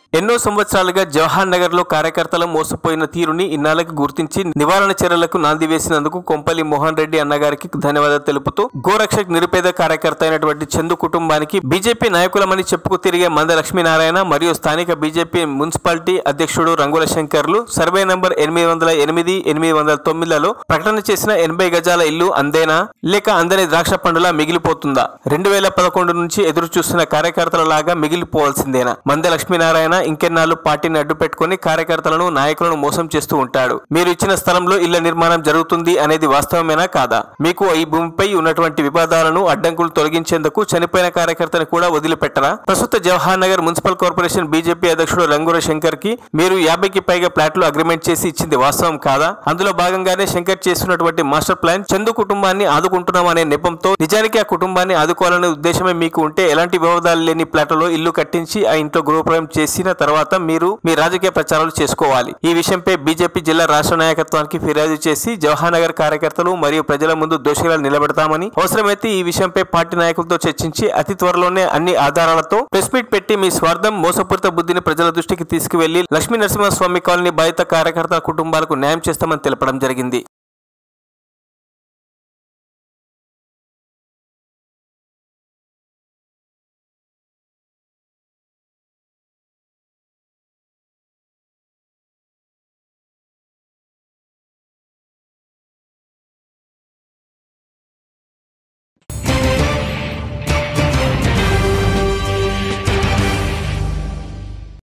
ఎన్నో సంవత్సరాలుగా జవహర్ నగర్ లో కార్యకర్తలు మోసపోయిన తీరుని ఇన్నాళ్లకు గుర్తించి నివారణ చర్యలకు నాంది వేసినందుకు కొంపల్లి మోహన్ రెడ్డి అన్నగారికి ధన్యవాదాలు తెలుపుతూ గోరక్షక్ నిరుపేద కార్యకర్త అయినటువంటి చందు కుటుంబానికి బీజేపీ నాయకులమని చెప్పుకు తిరిగే మంద లక్ష్మీనారాయణ మరియు స్థానిక బీజేపీ మున్సిపాలిటీ అధ్యక్షుడు రంగుల శంకర్లు సర్వే నంబర్ ఎనిమిది వందల ఎనిమిది ఎనిమిది వందల తొమ్మిదిలలో ప్రకటన చేసిన ఎనభై గజాల ఇల్లు అందేనా లేక అందని ద్రాక్ష పండులా మిగిలిపోతుందా రెండు వేల పదకొండు నుంచి ఎదురు చూస్తున్న కార్యకర్తల లాగా మిగిలిపోవాల్సిందేనా మంద లక్ష్మీనారాయణ ఇంకెన్నాళ్ళు పార్టీని అడ్డు పెట్టుకుని కార్యకర్తలను నాయకులను మోసం చేస్తూ ఉంటాడు మీరు ఇచ్చిన స్థలంలో ఇళ్ల నిర్మాణం జరుగుతుంది అనేది వాస్తవమేనా కాదా మీకు ఈ భూమిపై ఉన్నటువంటి వివాదాలను అడ్డంకులు తొలగించేందుకు చనిపోయిన కార్యకర్తను కూడా వదిలిపెట్టరా ప్రస్తుత Jawahar Nagar municipal corporation BJP అధ్యక్షుడు రంగుల శంకర్ కి మీరు యాభైకి పైగా ప్లాట్లు అగ్రిమెంట్ చేసి ఇచ్చింది వాస్తవం కాదా అందులో భాగంగానే శంకర్ చేస్తున్నటువంటి మాస్టర్ ప్లాన్ చందు కుటుంబాన్ని ఆదుకుంటున్నాం అనే నెపంతో నిజానికి ఆ కుటుంబాన్ని ఆదుకోవాలనే ఉద్దేశమే మీకు ఉంటే ఎలాంటి వివాదాలు లేని ప్లాట్లలో ఇల్లు కట్టించి ఆ ఇంట్లో గృహప్రవేశం చేసిన తర్వాత మీరు మీ రాజకీయ ప్రచారాలు చేసుకోవాలి ఈ విషయంపై బీజేపీ జిల్లా రాష్ట్ర నాయకత్వానికి ఫిర్యాదు చేసి జవహర్ నగర్ కార్యకర్తలు మరియు ప్రజల ముందు దోషులుగా నిలబెడతామని అవసరమైతే ఈ విషయంపై పార్టీ నాయకులతో చర్చించి అతి త్వరలోనే అన్ని ఆధారాలతో ప్రెస్ మీట్ పెట్టి మీ స్వార్థం మోసపూరిత బుద్ధిని ప్రజల దృష్టికి తీసుకువెళ్లి లక్ష్మీ నరసింహస్వామి కాలనీ బాధిత కార్యకర్తల కుటుంబాలకు న్యాయం చేస్తామని తెలపడం జరిగింది